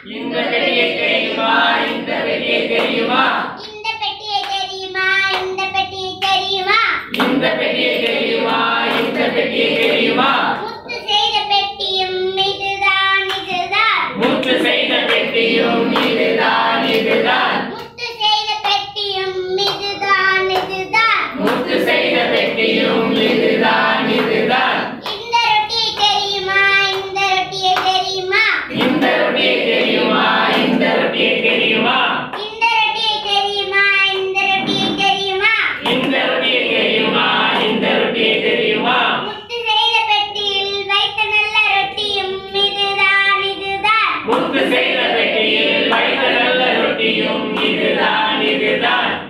இந்த பெட்டியை தெரியுமா இந்த பெட்டியை தெரியுமா இந்த பெட்டியை தெரியுமா இந்த பெட்டியை தெரியுமா இந்த பெட்டியை தெரியுமா இந்த பெட்டியை தெரியுமா முத்து செய்த பெட்டியும் இதுதான் இதுதான் முற்று செய்த பெட்டியும் இதுதான் இதுதான் முத்து செய்த பெட்டியும் இதுதான் இதுதான் முற்று செய்த பெட்டியும் இதுதான் இதுதான் இந்த ரொட்டியை தெரியுமா இந்த ரொட்டியை தெரியுமா இந்த ரொட்டியை தெரியுமா இந்த ரொட்டியை தெரியுமா இந்த ரொட்டியை தெரியுமா இந்த ரொட்டியை தெரியுமா இந்த ரொட்டியை தெரியுமா இந்த ரொட்டியை தெரியுமா முத்து செய்த பெட்டியில் வைத்த நல்ல ரொட்டியும் இதுதான் இதுதான் முத்து செய்த பெட்டியில் வைத்த நல்ல ரொட்டியும் இதுதான் இதுதான்